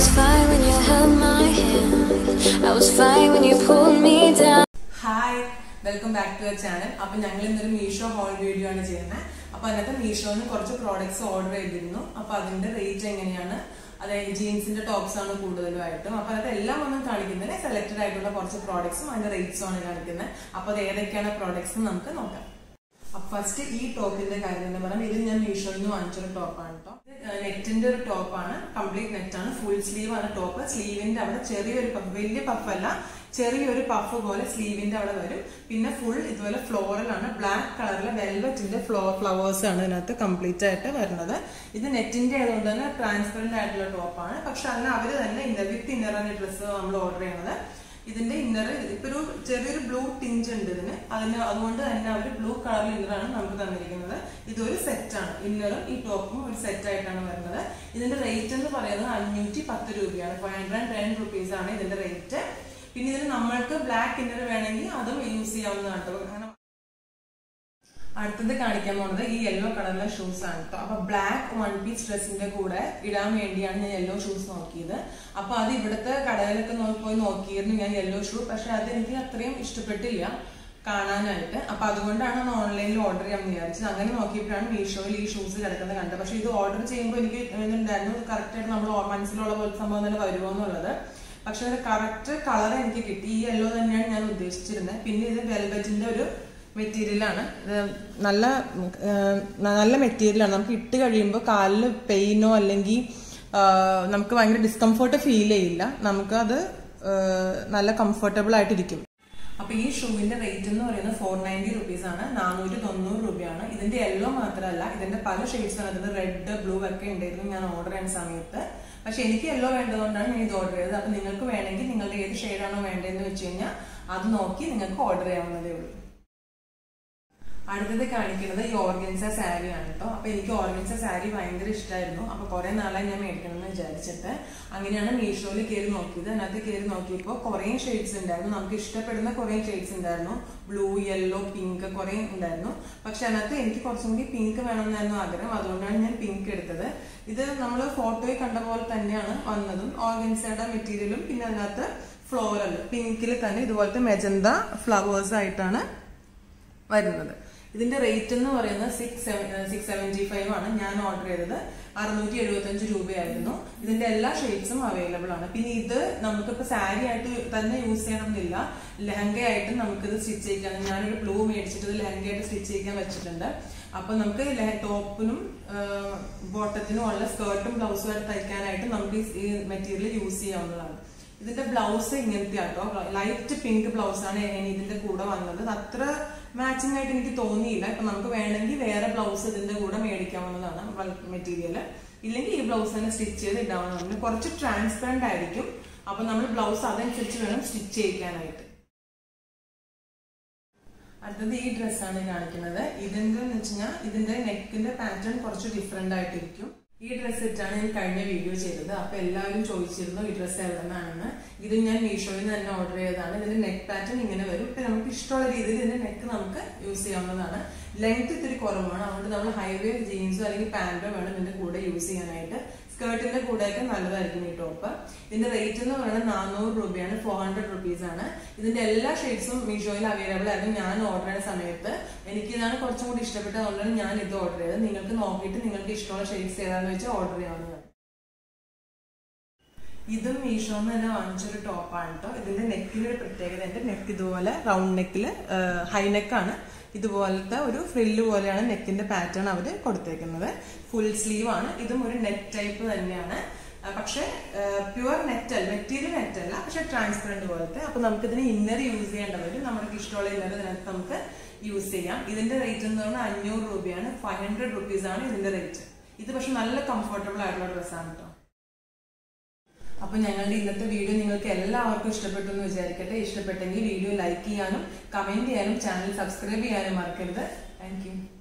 was fine when you held my hand. I was fine when you pulled me down. Hi welcome back to your channel അപ്പൊ ഞങ്ങൾ ഇന്നൊരു Meesho whole video ആണ് ചെയ്യുന്നത് അപ്പൊ അതിനകത്ത് മീഷോന്ന് കുറച്ച് പ്രോഡക്ട്സ് ഓർഡർ ചെയ്തിരുന്നു അപ്പൊ അതിന്റെ റേറ്റ് എങ്ങനെയാണ് അതായത് ജീൻസിന്റെ ടോപ്സ് ആണ് കൂടുതലുമായിട്ടും അപ്പൊ അതിനകത്ത് എല്ലാം ഒന്നും കാണിക്കുന്നില്ല സെലക്ടഡ് ആയിട്ടുള്ള കുറച്ച് പ്രോഡക്ട്സും അതിന്റെ റേറ്റ്സും ആണ് കാണിക്കുന്നത് അപ്പൊ അത് ഏതൊക്കെയാണ് പ്രോഡക്ട്സ് നമുക്ക് നോക്കാം അപ്പൊ ഫസ്റ്റ് ഈ ടോപ്പിന്റെ കാര്യം എന്ന് പറഞ്ഞാൽ ഇത് ഞാൻ മീഷോയിൽ നിന്ന് വാങ്ങിച്ചൊരു ടോപ്പാണ് കേട്ടോ നെറ്റിന്റെ ഒരു ടോപ്പാണ് കംപ്ലീറ്റ് നെറ്റാണ് ഫുൾ സ്ലീവ് ആണ് ടോപ്പ് സ്ലീവിന്റെ അവിടെ ചെറിയൊരു പഫ് വലിയ പഫല്ല ചെറിയൊരു പഫ് പോലെ സ്ലീവിന്റെ അവിടെ വരും പിന്നെ ഫുൾ ഇതുപോലെ ഫ്ലോറൽ ആണ് ബ്ലാക്ക് കളറിലെ വെൽവെറ്റിന്റെ ഫ്ലോ ഫ്ലവേഴ്സ് ആണ് ഇതിനകത്ത് കംപ്ലീറ്റ് ആയിട്ട് വരുന്നത് ഇത് നെറ്റിന്റെ ആയതുകൊണ്ട് തന്നെ ട്രാൻസ്പെറന്റ് ആയിട്ടുള്ള ടോപ്പാണ് പക്ഷെ അതിന് അവര് തന്നെ ഇന്നർ വിത്ത് ഇന്നറിന്റെ ഡ്രസ്സ് നമ്മൾ ഓർഡർ ചെയ്യുന്നത് ഇതിന്റെ ഇന്നർ ഇപ്പൊ ഒരു ചെറിയൊരു ബ്ലൂ ടിഞ്ച് ഉണ്ട് ഇതിന് അതിന് അതുകൊണ്ട് തന്നെ അവർ ബ്ലൂ കളർ ഇന്നറാണ് നമുക്ക് തന്നിരിക്കുന്നത് ഇതൊരു സെറ്റാണ് ഇന്നറും ഈ ടോപ്പും ഒരു സെറ്റ് ആയിട്ടാണ് വരുന്നത് ഇതിന്റെ റേറ്റ് എന്ന് പറയുന്നത് അഞ്ഞൂറ്റി പത്ത് രൂപയാണ് five hundred and ten rupees ആണ് ഇതിന്റെ റേറ്റ് പിന്നെ ഇതിന് നമ്മൾക്ക് ബ്ലാക്ക് ഇന്നർ വേണമെങ്കിൽ അതും യൂസ് ചെയ്യാവുന്നതാണ് കേട്ടോ അങ്ങനെ അടുത്തത് കാണിക്കാൻ പോകുന്നത് ഈ യെല്ലോ കളറിലെ ഷൂസ് ആണ് കേട്ടോ അപ്പൊ ബ്ലാക്ക് വൺ പീസ് ഡ്രസ്സിന്റെ കൂടെ ഇടാൻ വേണ്ടിയാണ് ഞാൻ യെല്ലോ ഷൂസ് നോക്കിയത് അപ്പൊ അത് ഇവിടുത്തെ കടയിലൊക്കെ നോ- പോയി നോക്കിയിരുന്നു ഞാൻ യെല്ലോ ഷൂ പക്ഷെ അത് എനിക്ക് അത്രയും ഇഷ്ടപ്പെട്ടില്ല കാണാനായിട്ട് അപ്പൊ അതുകൊണ്ടാണ് അത് ഓൺലൈനിൽ ഓർഡർ ചെയ്യാൻ വിചാരിച്ചത് അങ്ങനെ നോക്കിയപ്പോഴാണ് മീഷോയിൽ ഈ ഷൂസ് കിടക്കുന്നത് കണ്ടത് പക്ഷെ ഇത് ഓർഡർ ചെയ്യുമ്പോൾ എനിക്ക് ഉണ്ടായിരുന്നു കറക്റ്റ് ആയിട്ട് നമ്മൾ മനസ്സിലുള്ള പോലെ സംഭവം തന്നെ വരുമോ എന്നുള്ളത് പക്ഷെ അതിന്റെ കറക്റ്റ് കളർ എനിക്ക് കിട്ടി ഈ യെല്ലോ തന്നെയാണ് ഞാൻ ഉദ്ദേശിച്ചിരുന്നത് പിന്നെ ഇത് വെൽവെറ്റിന്റെ ഒരു മെറ്റീരിയലാണ് ഇത് നല്ല ഉം, ഏർ, നല്ല മെറ്റീരിയലാണ് നമുക്ക് ഇട്ട് കഴിയുമ്പോൾ കാലിന് പെയിനോ അല്ലെങ്കിൽ നമുക്ക് ഭയങ്കര ഡിസ്കംഫോർട്ട് ഫീൽ ചെയ്യില്ല നമുക്കത് ഏർ, നല്ല കംഫർട്ടബിൾ ആയിട്ടിരിക്കും അപ്പൊ ഈ ഷൂവിന്റെ റേറ്റ് എന്ന് പറയുന്നത് ഫോർ നയൻറ്റി റുപ്പീസ് ആണ് നാനൂറ്റി തൊണ്ണൂറ് രൂപയാണ് ഇതിന്റെ യെല്ലോ മാത്രമല്ല ഇതിന്റെ പല ഷെയ്ഡ്സ് ആണ് ഇതിന്റെ റെഡ് ബ്ലൂ ഒക്കെ ഉണ്ടായിരുന്നു ഞാൻ ഓർഡർ ചെയ്യുന്ന സമയത്ത് പക്ഷെ എനിക്ക് യെല്ലോ വേണ്ടതുകൊണ്ടാണ് ഞാൻ ഇത് ഓർഡർ ചെയ്തത് അപ്പൊ നിങ്ങൾക്ക് വേണമെങ്കിൽ നിങ്ങളുടെ ഏത് ഷെയ്ഡാണോ വേണ്ടതെന്ന് വെച്ച് കഴിഞ്ഞാൽ അത് നോക്കി നിങ്ങൾക്ക് ഓർഡർ ചെയ്യാവുന്നതേ ഉള്ളൂ അടുത്തത് കാണിക്കുന്നത് ഈ ഓർഗൻസ സാരി ആണ് കേട്ടോ അപ്പൊ എനിക്ക് ഓർഗൻസ സാരി ഭയങ്കര ഇഷ്ടമായിരുന്നു അപ്പൊ കുറെ നാളായി ഞാൻ മേടിക്കണം എന്ന് വിചാരിച്ചിട്ട് അങ്ങനെയാണ് മീഷോയിൽ കയറി നോക്കിയത് അതിനകത്ത് കയറി നോക്കിയപ്പോൾ കുറെ ഷെയ്ഡ്സ് ഉണ്ടായിരുന്നു നമുക്ക് ഇഷ്ടപ്പെടുന്ന കുറെ ഷെയ്ഡ്സ് ഉണ്ടായിരുന്നു ബ്ലൂ യെല്ലോ പിങ്ക് കുറെ ഉണ്ടായിരുന്നു പക്ഷെ അതിനകത്ത് എനിക്ക് കുറച്ചും കൂടി പിങ്ക് വേണമെന്നായിരുന്നു ആഗ്രഹം അതുകൊണ്ടാണ് ഞാൻ പിങ്ക് എടുത്തത് ഇത് നമ്മൾ ഫോട്ടോയിൽ കണ്ട പോലെ തന്നെയാണ് വന്നതും ഓർഗൻസയുടെ മെറ്റീരിയലും പിന്നെ അതിനകത്ത് ഫ്ലോറൽ പിങ്കിൽ തന്നെ ഇതുപോലത്തെ മെജന്ത ഫ്ലവേഴ്സ് ആയിട്ടാണ് വരുന്നത് ഇതിന്റെ റേറ്റ് എന്ന് പറയുന്നത് സിക്സ് സിക്സ് സെവൻറ്റി ഫൈവ് ആണ് ഞാൻ ഓർഡർ ചെയ്തത് അറുന്നൂറ്റി എഴുപത്തി അഞ്ച് രൂപയായിരുന്നു ഇതിന്റെ എല്ലാ ഷെയ്ഡ്സും അവൈലബിൾ ആണ് പിന്നെ ഇത് നമുക്കിപ്പോ സാരി ആയിട്ട് തന്നെ യൂസ് ചെയ്യണമെന്നില്ല ലെഹങ്ക ആയിട്ടും നമുക്കിത് സ്റ്റിച്ച് ചെയ്യിക്കാൻ ഞാനൊരു ബ്ലൂ മേടിച്ചിട്ട് ഇത് ലെഹങ്ക ആയിട്ട് സ്റ്റിച്ച് ചെയ്യിക്കാൻ വെച്ചിട്ടുണ്ട് അപ്പൊ നമുക്ക് ടോപ്പിനും ബോട്ടത്തിനും ഉള്ള സ്കേർട്ടും ബ്ലൗസും ആയിട്ട് തയ്ക്കാനായിട്ട് നമുക്ക് ഈ മെറ്റീരിയൽ യൂസ് ചെയ്യാവുന്നതാണ് ഇതിന്റെ ബ്ലൗസ് ഇങ്ങനത്തെ ആട്ടോ ലൈറ്റ് പിങ്ക് ബ്ലൗസ് ആണ് ഇനി ഇതിന്റെ കൂടെ വന്നത് അത് അത്ര മാച്ചിങ് ആയിട്ട് എനിക്ക് തോന്നിയില്ല ഇപ്പൊ നമുക്ക് വേണമെങ്കിൽ വേറെ ബ്ലൗസ് ഇതിന്റെ കൂടെ മേടിക്കാവുന്നതാണ് മെറ്റീരിയൽ ഇല്ലെങ്കിൽ ഈ ബ്ലൗസ് തന്നെ സ്റ്റിച്ച് ചെയ്ത് ഇടാവുന്നതാണ് കുറച്ച് ട്രാൻസ്പെറന്റ് ആയിരിക്കും അപ്പൊ നമ്മൾ ബ്ലൗസ് അതനുസരിച്ച് വേണം സ്റ്റിച്ച് ചെയ്യിക്കാനായിട്ട് അടുത്തത് ഈ ഡ്രസ്സാണ് കാണിക്കുന്നത് ഇതിന്റെ എന്ന് വെച്ചാൽ ഇതിന്റെ നെക്കിന്റെ പാറ്റേൺ കുറച്ച് ഡിഫറെന്റ് ആയിട്ടിരിക്കും ഈ ഡ്രസ്സ് ഇട്ടാണ് ഞാൻ കഴിഞ്ഞ വീഡിയോ ചെയ്തത് അപ്പൊ എല്ലാവരും ചോദിച്ചിരുന്നു ഈ ഡ്രസ്സ് എവിടെ നിന്നാണെന്ന് ഇത് ഞാൻ മീഷോയിൽ നിന്ന് തന്നെ ഓർഡർ ചെയ്തതാണ് ഇതിന്റെ നെക്ക് പാറ്റേൺ ഇങ്ങനെ വരും ഇപ്പൊ നമുക്ക് ഇഷ്ടമുള്ള രീതിയിൽ ഇതിന്റെ നെക്ക് നമുക്ക് യൂസ് ചെയ്യാവുന്നതാണ് ലെങ്ത് ഇത്തിരി കുറവാണ് അതുകൊണ്ട് നമ്മൾ ഹൈവേ ജീൻസോ അല്ലെങ്കിൽ പാന്റോ വേണം ഇതിന്റെ കൂടെ യൂസ് ചെയ്യാനായിട്ട് സ്കേർട്ടിന്റെ കൂടെയൊക്കെ നല്ലതായിരിക്കും ഈ ടോപ്പ് ഇതിന്റെ റേറ്റ് എന്ന് പറയുന്നത് നാനൂറ് രൂപയാണ് ഫോർ ഹൺഡ്രഡ് റുപ്പീസ് ആണ് ഇതിന്റെ എല്ലാ ഷെയ്ഡ്സും മീഷോയിൽ അവൈലബിൾ ആയിരുന്നു ഞാൻ ഓർഡർ ചെയ്യുന്ന സമയത്ത് എനിക്ക് ഇതാണ് കുറച്ചും കൂടി ഇഷ്ടപ്പെട്ടത് അതുകൊണ്ടാണ് ഞാൻ ഇത് ഓർഡർ ചെയ്തത് നിങ്ങൾക്ക് നോക്കിയിട്ട് നിങ്ങൾക്ക് ഇഷ്ടമുള്ള ഷെയ്ഡ്സ് ഏതാന്ന് വെച്ചാൽ ഓർഡർ ചെയ്യാവുന്നതാണ് ഇതും മീഷോന്ന് തന്നെ വാങ്ങിച്ചൊരു ടോപ്പാണ് കേട്ടോ ഇതിന്റെ നെക്കിന്റെ ഒരു പ്രത്യേകത ഉണ്ട് നെക്ക് ഇതുപോലെ റൗണ്ട് നെക്കിൽ ഹൈ നെക്കാണ് ഇതുപോലത്തെ ഒരു ഫ്രില്ല് പോലെയാണ് നെക്കിന്റെ പാറ്റേൺ അവർ കൊടുത്തേക്കുന്നത് ഫുൾ സ്ലീവ് ആണ് ഇതും ഒരു നെറ്റ് ടൈപ്പ് തന്നെയാണ് ആ, പക്ഷെ പ്യുവർ നെറ്റ് അല്ല മെറ്റീരിയൽ നെറ്റ് അല്ല പക്ഷെ ട്രാൻസ്പെറന്റ് പോലത്തെ അപ്പൊ നമുക്ക് ഇതിന് ഇന്നർ യൂസ് ചെയ്യേണ്ട വരും നമുക്ക് ഇഷ്ടമുള്ള ഇന്നർ ഇതിനകത്ത് നമുക്ക് യൂസ് ചെയ്യാം ഇതിന്റെ റേറ്റ് എന്ന് പറഞ്ഞാൽ അഞ്ഞൂറ് രൂപയാണ് ഫൈവ് ഹൺഡ്രഡ് റുപ്പീസ് ആണ് ഇതിന്റെ റേറ്റ് ഇത് പക്ഷെ നല്ല കംഫർട്ടബിൾ ആയിട്ടുള്ള ഡ്രസ്സാണ് കേട്ടോ അപ്പൊ ഞങ്ങളുടെ ഇന്നത്തെ വീഡിയോ നിങ്ങൾക്ക് എല്ലാവർക്കും ഇഷ്ടപ്പെട്ടു എന്ന് വിചാരിക്കട്ടെ ഇഷ്ടപ്പെട്ടെങ്കിൽ വീഡിയോ ലൈക്ക് ചെയ്യാനും കമന്റ് ചെയ്യാനും ചാനൽ സബ്സ്ക്രൈബ് ചെയ്യാനും മറക്കരുത് താങ്ക് യു